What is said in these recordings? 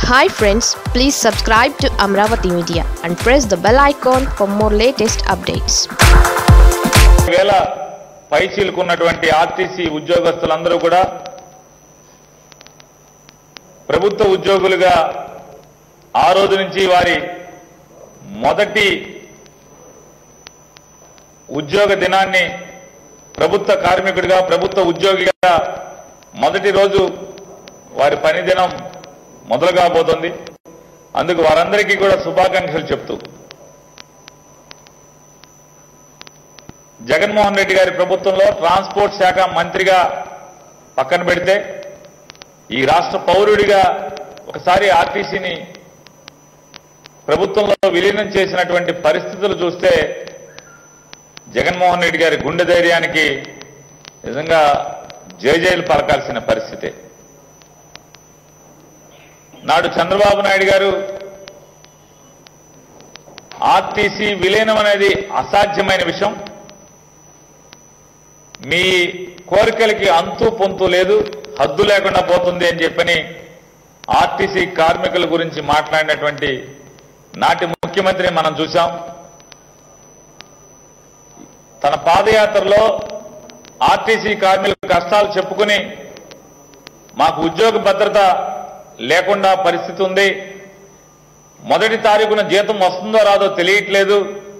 hi friends please subscribe to Amaravati media and press the bell icon for more latest updates వేల పైచీలుకున్నటువంటి RTC ఉద్యోగస్తులందరూ కూడా ప్రభుత్వ ఉద్యోగులుగా ఆ రోజు నుంచి వారి మొదటి ఉద్యోగ దినాన్ని ప్రభుత్వ కార్మికుడిగా ప్రభుత్వ ఉద్యోగిగా మొదటి రోజు వారి పని దినం మొదలు కాబోతుంది అందుకు వారందరికీ కూడా శుభాకాంక్షలు చెప్తూ జగన్మోహన్ రెడ్డి గారి ప్రభుత్వంలో ట్రాన్స్పోర్ట్ శాఖ మంత్రిగా పక్కన పెడితే ఈ రాష్ట్ర పౌరుడిగా ఒకసారి ఆర్టీసీని ప్రభుత్వంలో విలీనం చేసినటువంటి పరిస్థితులు చూస్తే జగన్మోహన్ రెడ్డి గారి గుండె ధైర్యానికి నిజంగా జయజయలు పలకాల్సిన పరిస్థితే నాడు చంద్రబాబు నాయుడు గారు ఆర్టీసీ విలీనం అనేది అసాధ్యమైన విషయం మీ కోరికలకి అంతు పొంతు లేదు హద్దు లేకుండా పోతుంది అని చెప్పని ఆర్టీసీ కార్మికుల గురించి మాట్లాడినటువంటి నాటి ముఖ్యమంత్రిని మనం చూశాం తన పాదయాత్రలో ఆర్టీసీ కార్మికుల కష్టాలు చెప్పుకుని మాకు ఉద్యోగ భద్రత లేకుండా పరిస్థితి ఉంది మొదటి తారీఖున జీతం వస్తుందో రాదో తెలియట్లేదు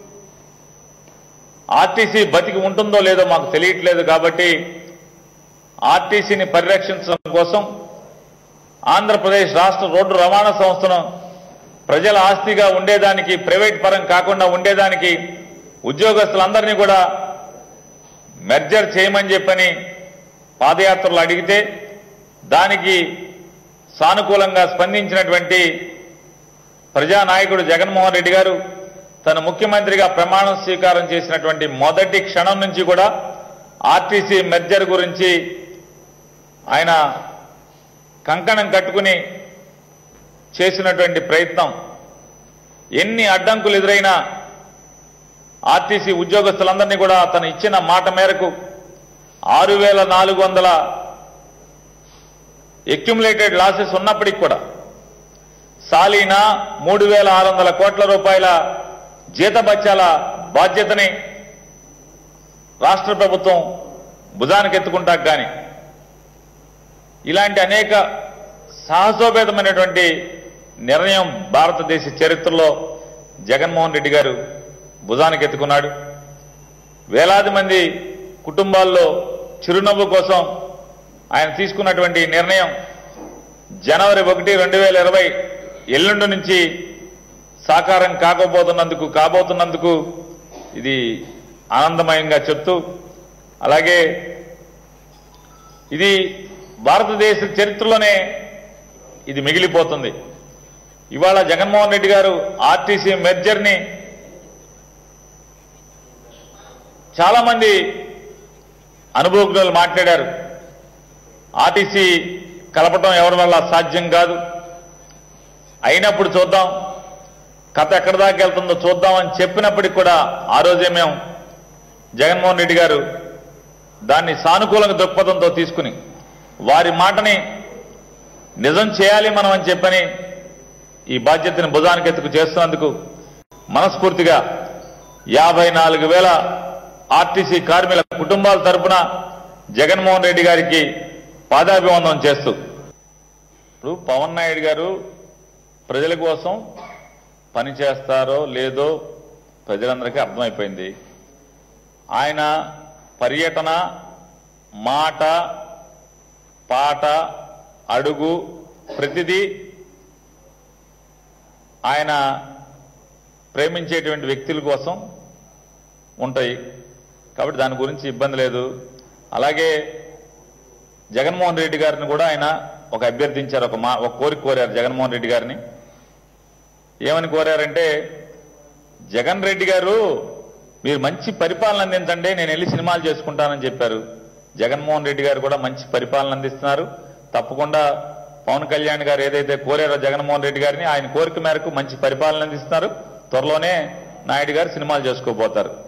ఆర్టీసీ బతికి ఉంటుందో లేదో మాకు తెలియట్లేదు కాబట్టి ఆర్టీసీని పరిరక్షించడం కోసం ఆంధ్రప్రదేశ్ రాష్ట్ర రోడ్డు రవాణా సంస్థను ప్రజల ఆస్తిగా ఉండేదానికి ప్రైవేట్ పరం కాకుండా ఉండేదానికి ఉద్యోగస్తులందరినీ కూడా మెర్జర్ చేయమని చెప్పని పాదయాత్రలు అడిగితే దానికి సానుకూలంగా స్పందించినటువంటి ప్రజానాయకుడు జగన్మోహన్ రెడ్డి గారు తన ముఖ్యమంత్రిగా ప్రమాణం స్వీకారం చేసినటువంటి మొదటి క్షణం నుంచి కూడా ఆర్టీసీ మెర్జర్ గురించి ఆయన కంకణం కట్టుకుని చేసినటువంటి ప్రయత్నం ఎన్ని అడ్డంకులు ఎదురైనా ఆర్టీసీ ఉద్యోగస్తులందరినీ కూడా తను ఇచ్చిన మాట మేరకు ఆరు వేల నాలుగు వందల ఎక్యుములేటెడ్ లాసెస్ ఉన్నప్పటికి కూడా సాలీనా మూడు వేల ఆరు వందల కోట్ల రూపాయల జీతబత్యాల బాధ్యతని రాష్ట్ర ప్రభుత్వం భుజానికి ఎత్తుకుంటాకు కానీ ఇలాంటి అనేక సాహసోపేతమైనటువంటి నిర్ణయం భారతదేశ చరిత్రలో జగన్మోహన్ రెడ్డి గారు భుజానికి ఎత్తుకున్నాడు వేలాది మంది కుటుంబాల్లో చిరునవ్వు కోసం ఆయన తీసుకున్నటువంటి నిర్ణయం జనవరి ఒకటి రెండు వేల ఇరవై ఎల్లుండి నుంచి సాకారం కాకపోతున్నందుకు కాబోతున్నందుకు ఇది ఆనందమయంగా చెప్తూ అలాగే ఇది భారతదేశ చరిత్రలోనే ఇది మిగిలిపోతుంది ఇవాళ జగన్మోహన్ రెడ్డి గారు ఆర్టీసీ మెర్జర్ని చాలా మంది అనుభవజ్ఞులు మాట్లాడారు ఆర్టీసీ కలపటం ఎవరి వల్ల సాధ్యం కాదు అయినప్పుడు చూద్దాం కథ ఎక్కడి దాకా వెళ్తుందో చూద్దామని చెప్పినప్పటికి కూడా ఆ రోజే మేము జగన్మోహన్ రెడ్డి గారు దాన్ని సానుకూలంగా దృక్పథంతో తీసుకుని వారి మాటని నిజం చేయాలి మనం అని చెప్పని ఈ బాధ్యతని భుజానికి ఎత్తుకు చేస్తున్నందుకు మనస్ఫూర్తిగా యాభై నాలుగు వేల ఆర్టీసీ కార్మికుల కుటుంబాల తరపున జగన్మోహన్ రెడ్డి గారికి పాదాభివందనం చేస్తూ ఇప్పుడు పవన్ నాయుడు గారు ప్రజల కోసం పని చేస్తారో లేదో ప్రజలందరికీ అర్థమైపోయింది ఆయన పర్యటన మాట పాట అడుగు ప్రతిదీ ఆయన ప్రేమించేటువంటి వ్యక్తుల కోసం ఉంటాయి కాబట్టి దాని గురించి ఇబ్బంది లేదు అలాగే జగన్మోహన్ రెడ్డి గారిని కూడా ఆయన ఒక అభ్యర్థించారు ఒక మా ఒక కోరిక కోరారు జగన్మోహన్ రెడ్డి గారిని ఏమని కోరారంటే జగన్ రెడ్డి గారు మీరు మంచి పరిపాలన అందించండి నేను వెళ్ళి సినిమాలు చేసుకుంటానని చెప్పారు జగన్మోహన్ రెడ్డి గారు కూడా మంచి పరిపాలన అందిస్తున్నారు తప్పకుండా పవన్ కళ్యాణ్ గారు ఏదైతే కోరారో జగన్మోహన్ రెడ్డి గారిని ఆయన కోరిక మేరకు మంచి పరిపాలన అందిస్తున్నారు త్వరలోనే నాయుడు గారు సినిమాలు చేసుకోబోతారు